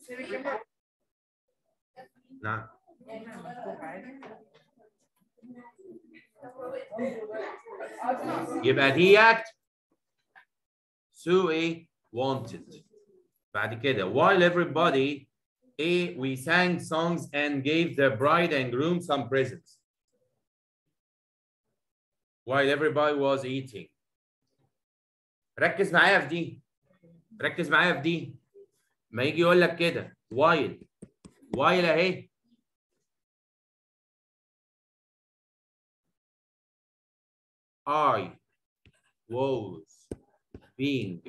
نعم يبقى ديت سو ايه wanted بعد كده while everybody A, we sang songs and gave the bride and groom some presents. While everybody was eating. ركز معايا في دي. ركز معايا في دي. ما يجي يقول لك كده while while اهي I was being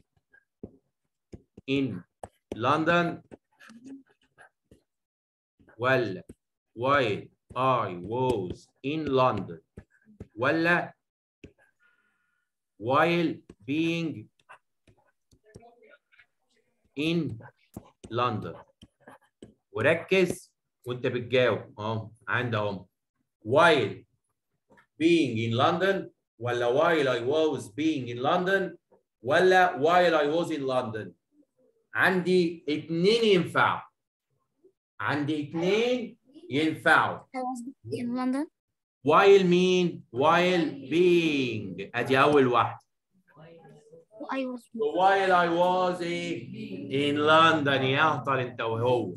in London ولا while I was in London ولا while being in London وركز وانت بتجاوب اهو عندي اهو while being in London ولا while I was being in London ولا while I was in London عندي اتنين ينفعوا عندي اتنين ينفعوا I was in London. while مين while being ادي اول واحده I was while I was in London يا هطل انت وهو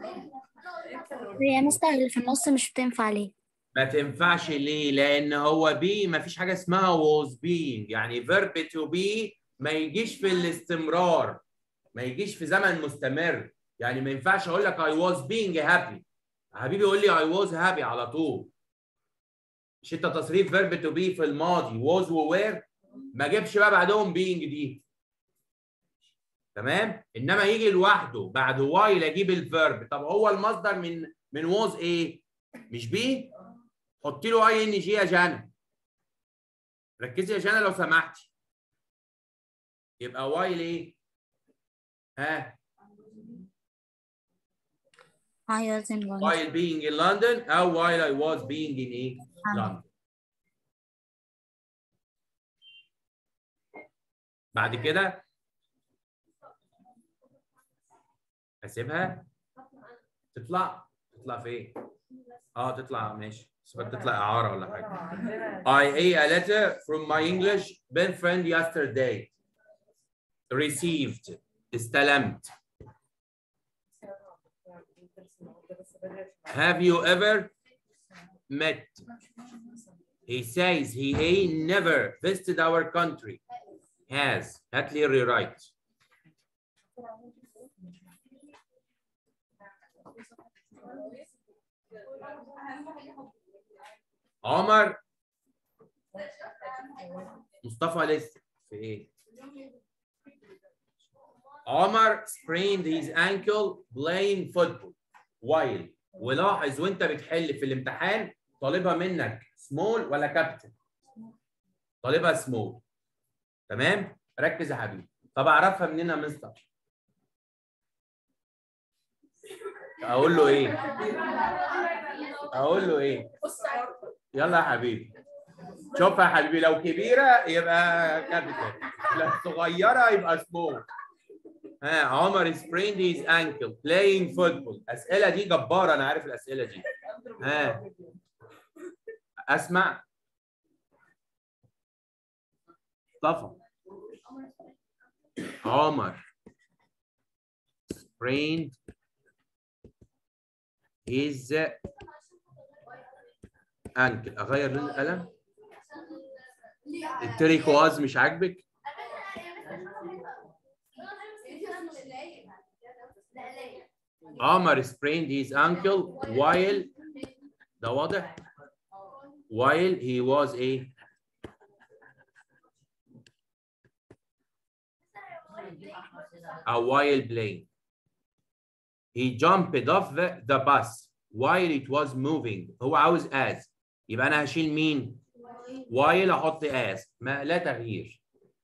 هي مستر اللي في النص مش بتنفع ليه؟ ما تنفعش ليه؟ لأن هو بي ما فيش حاجة اسمها was being يعني verb to be ما يجيش في الاستمرار ما يجيش في زمن مستمر يعني ما ينفعش أقول لك I was being happy حبيبي يقول لي I was happy على طول مش أنت تصريف verb to be في الماضي was و were ما جيبش بقى بعدهم being دي تمام؟ إنما يجي لوحده بعد while أجيب الفيرب طب هو المصدر من من was إيه؟ مش بي؟ حطي له اي ان جي يا جانا ركزي يا جانا لو سمحتي يبقى وايل ايه ها I was in London. while being in London او while I was being in ايه London بعد كده اسيبها تطلع تطلع فين اه تطلع ماشي بس بدها تطلع اعاره ولا حاجه I ate a letter from my English best friend yesterday received استلمت Have you ever met? He says he ain't never visited our country. Has. هات لي rewrite. عمر مصطفى لسه في ايه؟ عمر sprained his ankle playing football while ولاحظ وانت بتحل في الامتحان طالبها منك سمول ولا كابتن؟ طالبها سمول تمام؟ ركز يا حبيبي طب اعرفها منين يا مستر؟ اقول له ايه؟ اقول له ايه؟ يلا يا حبيبي شوفها يا حبيبي لو كبيره يبقى كابيتال لو صغيره يبقى سمول ها عمر sprained his ankle playing football الاسئله دي جباره انا عارف الاسئله دي ها اسمع مصطفى عمر sprained his ankle اغير لون القلم التريكواز مش عاجبك عمر sprained his ankle while ده واضح while he was a a while playing he jumped off the, the bus while it was moving هو عاوز as يبقى انا هشيل مين while احط as ما لا تغيير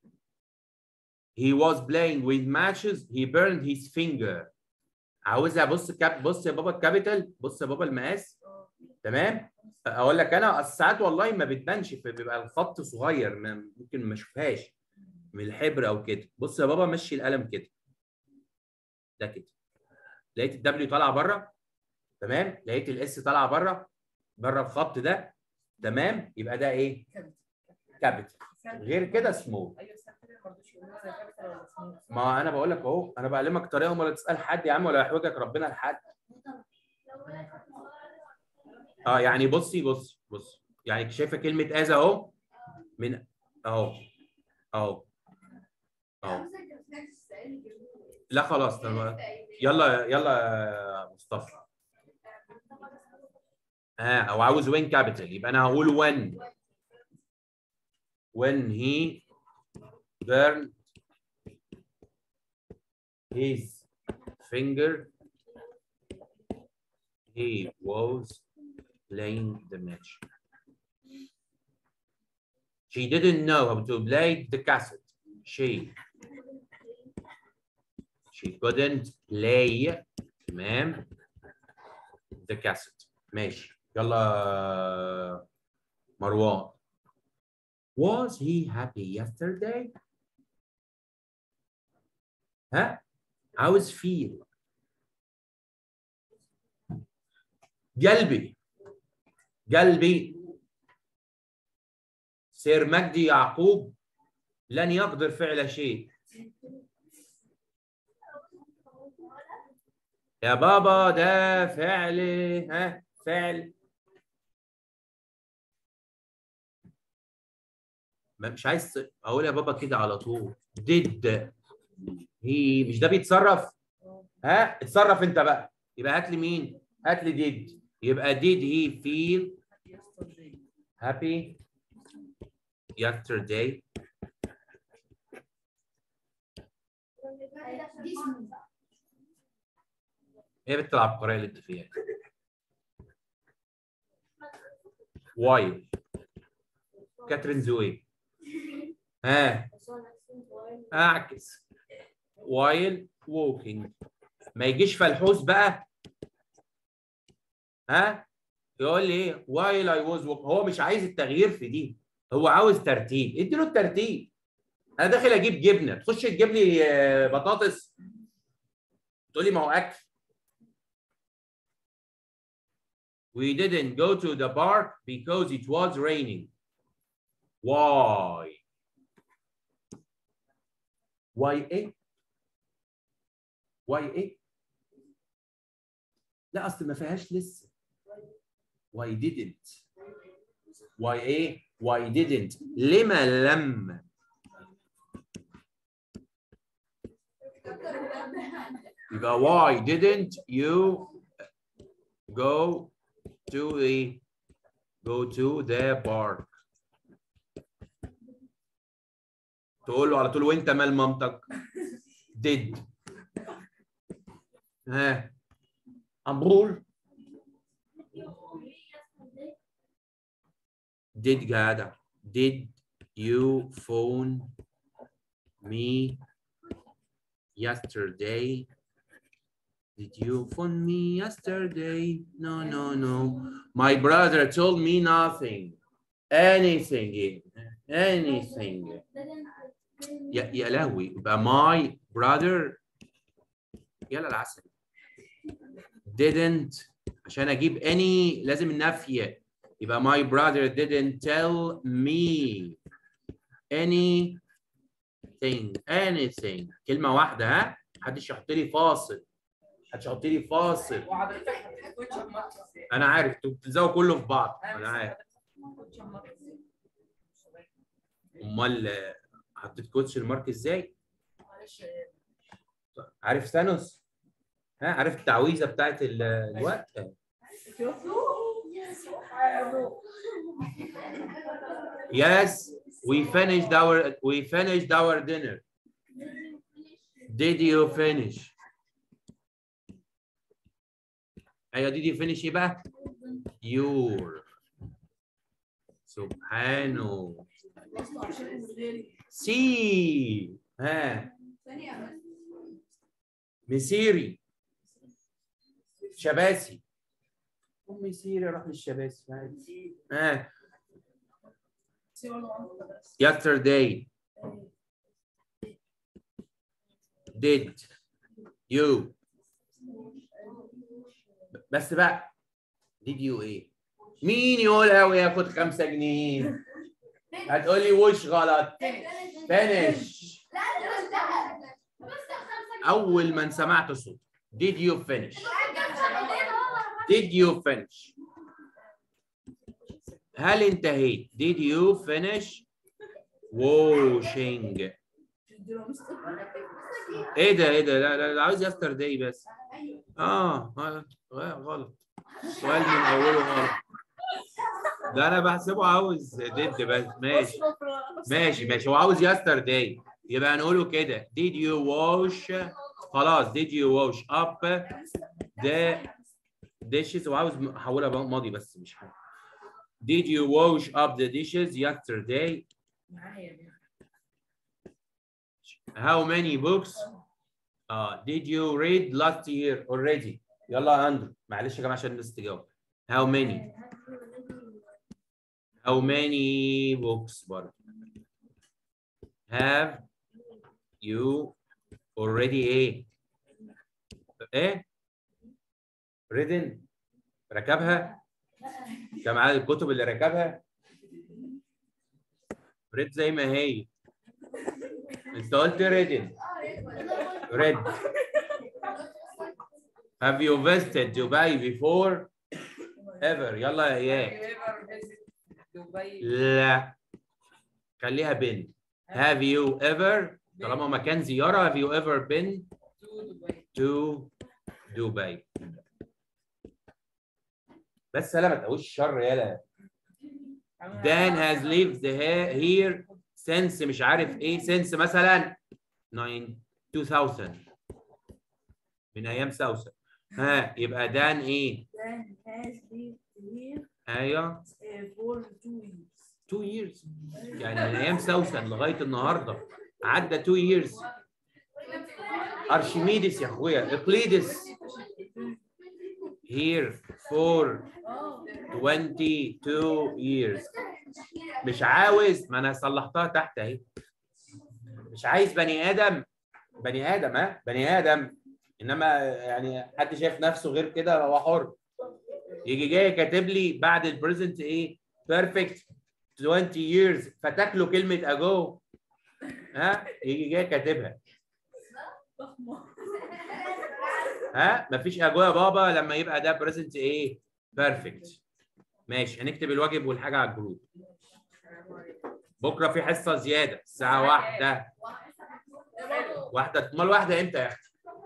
he was playing with matches he burned his finger عاوزها بص كاب بص يا بابا الكابيتال بص يا بابا المقاس تمام اقول لك انا ساعات والله ما بتبانش بيبقى الخط صغير ممكن ما اشوفهاش من الحبر او كده بص يا بابا مشي القلم كده ده كده لقيت الدبليو طالعه بره تمام لقيت الاس طالعه بره بره الخط ده تمام يبقى ده ايه كابيتال غير كده سمول ايوه بس كده ما رضوش يقولوا لنا كابيتال ولا سمول ما انا بقول لك اهو انا بعلمك طريقه ولا تسال حد يا عم ولا يحوجك ربنا لحد اه يعني بصي بصي بصي يعني شايفه كلمه از اهو من اهو اهو اهو لا خلاص طب يلا يلا يا مصطفى ها آه او عاوز وين كابيتال يبقى انا هقول when when he burned his finger he was playing the match she didn't know how to play the cassette she she couldn't play تمام the cassette ماشي يلا مروان was he happy yesterday ها عاوز feel قلبي قلبي سير مجدي يعقوب لن يقدر فعل شيء يا بابا ده فعل ها فعل ما- مش عايز اقول يا بابا كده على طول did هي مش ده بيتصرف ها اتصرف انت بقى يبقى هات لي مين هات لي did يبقى did he feel yesterday happy yesterday هي بنت العبقريه اللي انت فيها وايل كاترين زوي ها اعكس وايل ووكينج ما يجيش فلحوس بقى ها يقول لي ايه وايل اي واز هو مش عايز التغيير في دي هو عاوز ترتيب اديله الترتيب انا داخل اجيب جبنه تخش تجيب لي آه، بطاطس تقول لي ما هو اكل We didn't go to the park because it was raining. Why? Why ايه؟ Why ايه؟ لا اصل ما فيهاش لسه. Why didn't? Why ايه؟ Why didn't? لما لم؟ يبقى why didn't you go to the go to the park تقول له على طول وانت مال مامتك did ها عمرول did جدع did you phone me yesterday Did you phone me yesterday? No, no, no. My brother told me nothing. Anything. Anything. يا يا لهوي يبقى my brother يلا العسل. Didn't عشان اجيب any لازم النفي يبقى my brother didn't tell me anything anything كلمة واحدة ها محدش يحط لي فاصل محدش يحط لي فاصل وحضرتك حطيت كوتشر مارك ازاي؟ انا عارف انتوا بتلزقوا كله في بعض انا عارف كوتشر مارك ازاي؟ امال آه، حطيت كوتش المارك ازاي معلش عارف ثانوس ها عارف التعويذه بتاعت ال- الوقت yes we finished our we finished our dinner did you finish ايوه did you finish ايه بقى your سبحانه سي ها مسيري شباسي امي سيري اروح للشباسي عادي. ها yesterday did you بس بقى did you ايه مين يقولها وياخد خمسة جنيه هتقول لي وش غلط finish اول ما سمعت صوت did you finish did you finish هل انتهيت did you finish washing ايه ده ايه ده لا لا لا عاوز يسترداي بس اه آه، غلط سؤال من اوله غلط ده انا بحسبه عاوز ديد بس ماشي ماشي ماشي هو عاوز يسترداي يبقى هنقوله كده did you wash خلاص did you wash up the dishes وعاوز احولها بقى ماضي بس مش حاجه did you wash up the dishes yesterday how many books uh, did you read last year already يلا يا اندرو معلش يا جماعه عشان الناس تجاوب how many how many books برضه have you already ايه ايه written ركبها كم عدد الكتب اللي ركبها ريد زي ما هي انت قلت ريدن ريد Have you visited Dubai before? Ever يلا يا اياد دبي لا خليها بن Have you ever طالما مكان زيارة Have you ever been تو to دبي Dubai بس لا ما تقولش شر يالا Dan has lived he- here since مش عارف ايه since مثلا 9 2000 من ايام سوسن ها يبقى دان ايه؟ Dan has lived here ايوه uh, for two years. 2 years يعني من ايام سوسن لغايه النهارده عدى 2 years ارشميدس يا اخويا اقليدس here for 22 years مش عاوز ما انا صلحتها تحت اهي مش عايز بني ادم بني ادم ها بني ادم انما يعني حد شايف نفسه غير كده هو حر يجي جاي كاتب لي بعد البريزنت ايه بيرفكت 20 years فتك له كلمه اجو ها يجي جاي كاتبها ها مفيش اجو يا بابا لما يبقى ده بريزنت ايه بيرفكت ماشي هنكتب الواجب والحاجه على الجروب بكره في حصه زياده الساعه واحدة واحدة امال واحدة امتى يا اختي؟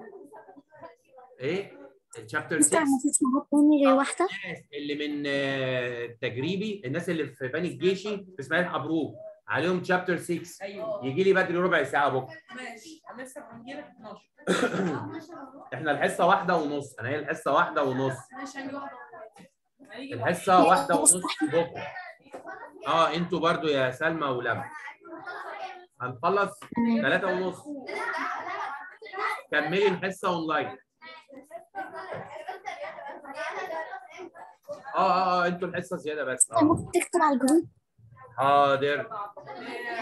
ايه؟ الشابتر 6 مستر مفيش مواد تاني غير واحدة الناس اللي من آه، التجريبي الناس اللي في بني الجيشي في اسماعيل حبروك عليهم شابتر 6 ايوه يجي لي بدري ربع ساعه بكره ماشي انا لسه هنجيلك 12 احنا الحصه واحده ونص انا هي الحصه واحده ونص ماشي هنجي واحده هنيجي الحصه واحده ونص بكره اه انتوا برضو يا سلمى ولما هنخلص ثلاثة ونص كملي الحصه اونلاين اه اه اه انتوا الحصه زياده بس اه ممكن تكتب على الجروب حاضر واحدة.